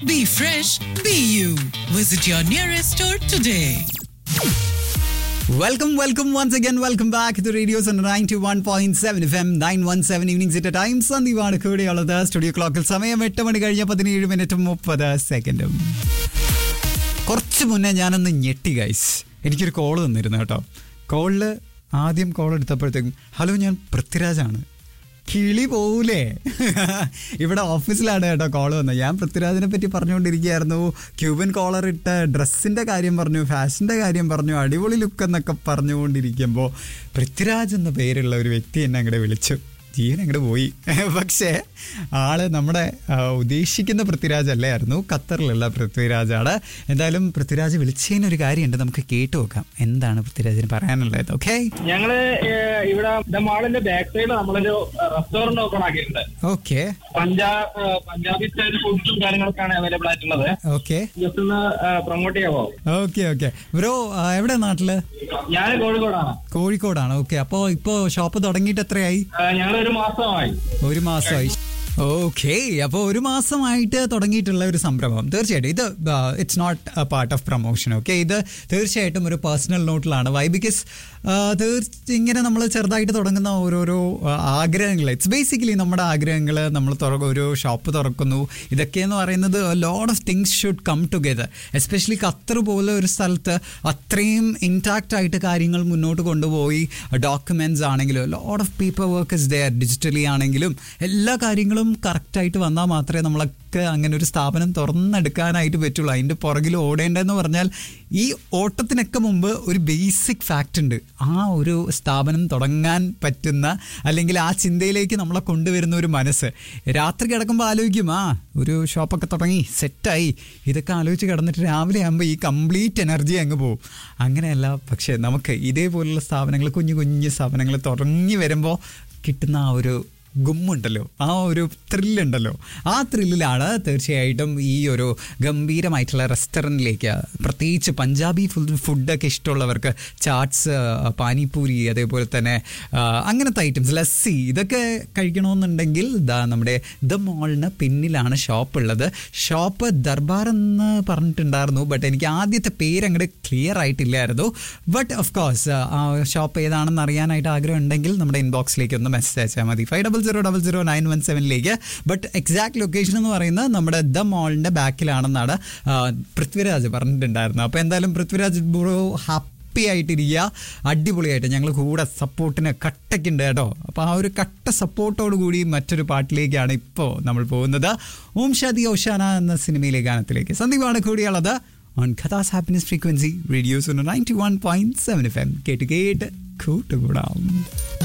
Be fresh, be you. Visit your nearest store today. Welcome, welcome once again. Welcome back to Radio Sun 91.7 FM 917 evenings at a time. സന്ദീപാണ് കൂടെയുള്ളത് studio ക്ലോക്കിൽ സമയം എട്ട് മണി കഴിഞ്ഞ പതിനേഴ് മിനിറ്റും മുപ്പത് സെക്കൻഡും കുറച്ച് മുന്നേ ഞാനൊന്ന് ഞെട്ടി ഗൈസ് എനിക്കൊരു കോൾ തന്നിരുന്നു കേട്ടോ കോളിൽ ആദ്യം കോൾ എടുത്തപ്പോഴത്തേക്കും ഹലോ ഞാൻ പൃഥ്വിരാജാണ് കിളി പോവൂലേ ഇവിടെ ഓഫീസിലാണ് കേട്ടോ കോൾ വന്നത് ഞാൻ പൃഥ്വിരാജിനെ പറ്റി പറഞ്ഞുകൊണ്ടിരിക്കുകയായിരുന്നു ക്യൂബൻ കോളർ ഇട്ട ഡ്രസ്സിന്റെ കാര്യം പറഞ്ഞു ഫാഷന്റെ കാര്യം പറഞ്ഞു അടിപൊളി ലുക്ക് എന്നൊക്കെ പറഞ്ഞുകൊണ്ടിരിക്കുമ്പോൾ പൃഥ്വിരാജ് എന്ന പേരുള്ള ഒരു വ്യക്തി എന്നെ അങ്ങോട്ട് വിളിച്ചു ജീവൻ അങ്ങോട്ട് പോയി പക്ഷേ ആള് നമ്മുടെ ആ, ഉദ്ദേശിക്കുന്ന പൃഥ്വിരാജ് അല്ലായിരുന്നു ഖത്തറിലുള്ള പൃഥ്വിരാജാണ് എന്തായാലും പൃഥ്വിരാജ് വിളിച്ചതിനൊരു കാര്യമുണ്ട് നമുക്ക് കേട്ടു നോക്കാം എന്താണ് പൃഥ്വിരാജിന് പറയാനുള്ളത് ഓക്കെ ഞങ്ങള് ഏഹ്, ഇവിടെ ദ മാളിന്റെ ബാക്ക് സൈഡിൽ നമ്മളൊരു റെസ്റ്റോറന്റ് ഓപ്പൺ ആക്കിയിട്ടുണ്ട് ഓക്കെ പഞ്ചാബ് ഏഹ്, പഞ്ചാബി സ്റ്റൈൽ ഫുഡ്സും കാര്യങ്ങളൊക്കെയാണ് അവൈലബിൾ ആയിട്ടുള്ളത് ഓക്കെ ജസ്റ്റ് ഒന്ന് പ്രൊമോട്ട് ചെയ്യാവോ ഓക്കെ ഓക്കെ ബ്രോ എവിടെ നാട്ടില് ഞാൻ കോഴിക്കോടാണ് കോഴിക്കോടാണ് ഓക്കെ അപ്പോൾ ഇപ്പോൾ ഷോപ്പ് തുടങ്ങിയിട്ട് എത്രയായി ഞങ്ങൾ ഒരു മാസമായി ഒരു മാസമായി ഓക്കെ അപ്പോൾ ഒരു മാസമായിട്ട് തുടങ്ങിയിട്ടുള്ള ഒരു സംരംഭം തീർച്ചയായിട്ടും ഇത് it's not a part of promotion okay ഇത് തീർച്ചയായിട്ടും ഒരു പേഴ്സണൽ നോട്ടിലാണ് വൈ ബിക്കോസ് തീർച്ച ഇങ്ങനെ നമ്മൾ ചെറുതായിട്ട് തുടങ്ങുന്ന ഓരോരോ ആഗ്രഹങ്ങൾ ഇറ്റ്സ് ബേസിക്കലി നമ്മുടെ ആഗ്രഹങ്ങൾ നമ്മൾ തുറ ഒരു ഷോപ്പ് തുറക്കുന്നു ഇതൊക്കെയെന്ന് പറയുന്നത് load of things should come together especially Qatar പോലെ ഒരു സ്ഥലത്ത് അത്രയും ഇൻടാക്റ്റ് ആയിട്ട് കാര്യങ്ങൾ മുന്നോട്ട് കൊണ്ടുപോയി ഡോക്യുമെന്റ്സ് ആണെങ്കിലും load of paperwork is there digitally ആണെങ്കിലും എല്ലാ കാര്യങ്ങളും കറക്റ്റായിട്ട് വന്നാൽ മാത്രമേ നമ്മളൊക്കെ അങ്ങനെ ഒരു സ്ഥാപനം തുറന്നെടുക്കാനായിട്ട് പറ്റുള്ളൂ അതിൻ്റെ പുറകിൽ ഓടേണ്ടതെന്ന് പറഞ്ഞാൽ ഈ ഓട്ടത്തിനൊക്കെ മുമ്പ് ഒരു ബേസിക് ഫാക്റ്റ് ഉണ്ട് ആ ഒരു സ്ഥാപനം തുടങ്ങാൻ പറ്റുന്ന അല്ലെങ്കിൽ ആ ചിന്തയിലേക്ക് നമ്മളെ കൊണ്ടുവരുന്ന ഒരു മനസ്സ് രാത്രി കിടക്കുമ്പോൾ ആലോചിക്കും ആ ഒരു ഷോപ്പൊക്കെ തുടങ്ങി സെറ്റായി ഇതൊക്കെ ആലോചിച്ച് കിടന്നിട്ട് രാവിലെ ആകുമ്പോൾ ഈ കംപ്ലീറ്റ് എനർജി അങ്ങ് പോകും അങ്ങനെയല്ല പക്ഷേ നമുക്ക് ഇതേപോലുള്ള സ്ഥാപനങ്ങൾ കുഞ്ഞു കുഞ്ഞു സ്ഥാപനങ്ങൾ തുടങ്ങി വരുമ്പോൾ കിട്ടുന്ന ആ ഒരു ഗുമ്മുണ്ടല്ലോ ആ ഒരു ത്രില്ലുണ്ടല്ലോ ആ ത്രില്ലിലാണ് തീർച്ചയായിട്ടും ഈ ഒരു ഗംഭീരമായിട്ടുള്ള റെസ്റ്റോറൻറ്റിലേക്ക് പ്രത്യേകിച്ച് പഞ്ചാബി ഫുഡ് ഫുഡൊക്കെ ഇഷ്ടമുള്ളവർക്ക് ചാട്സ് പാനിപൂരി അതേപോലെ തന്നെ ആ, അങ്ങനത്തെ ഐറ്റംസ് ലസ്സി ഇതൊക്കെ കഴിക്കണമെന്നുണ്ടെങ്കിൽ ദാ നമ്മുടെ ദ മോളിന് പിന്നിലാണ് ഷോപ്പ് ഉള്ളത് ഷോപ്പ് ദർബാർ എന്ന് പറഞ്ഞിട്ടുണ്ടായിരുന്നു ബട്ട് എനിക്ക് ആദ്യത്തെ പേര് അങ്ങോട്ട് ക്ലിയർ ആയിട്ടില്ലായിരുന്നു ബട്ട് ഓഫ് കോഴ്സ് ആ ഷോപ്പ് ഏതാണെന്ന് അറിയാനായിട്ട് ആഗ്രഹം ഉണ്ടെങ്കിൽ നമ്മുടെ ഇൻബോക്സിലേക്ക് ഒന്ന് മെസ്സേജ് അയച്ചാൽ മതി five double zero double zero nine one സെവനിലേക്ക് ബട്ട് എക്സാക്ട് ലൊക്കേഷൻ എന്ന് പറയുന്നത് നമ്മുടെ ദ മോളിൻ്റെ ബാക്കിലാണെന്നാണ് ആ, പൃഥ്വിരാജ് പറഞ്ഞിട്ടുണ്ടായിരുന്നത് അപ്പോൾ എന്തായാലും പൃഥ്വിരാജ് ബ്രോ ഹാപ്പി ആയിട്ടിരിക്കുക അടിപൊളിയായിട്ട് ഞങ്ങൾ കൂടെ സപ്പോർട്ടിന് കട്ടയ്ക്കുണ്ട് കേട്ടോ അപ്പോൾ ആ ഒരു കട്ട സപ്പോർട്ടോട് കൂടി മറ്റൊരു പാട്ടിലേക്കാണ് ഇപ്പോൾ നമ്മൾ പോകുന്നത് ഓം ഷാദി ഓഷാന എന്ന സിനിമയിലെ ഗാനത്തിലേക്ക് സന്ദീപാണ് കൂടിയുള്ളത് on Qatar's happiness frequency radios ninety one point seven F M കേട്ട് കേട്ട് കൂട്ടുകൂടാം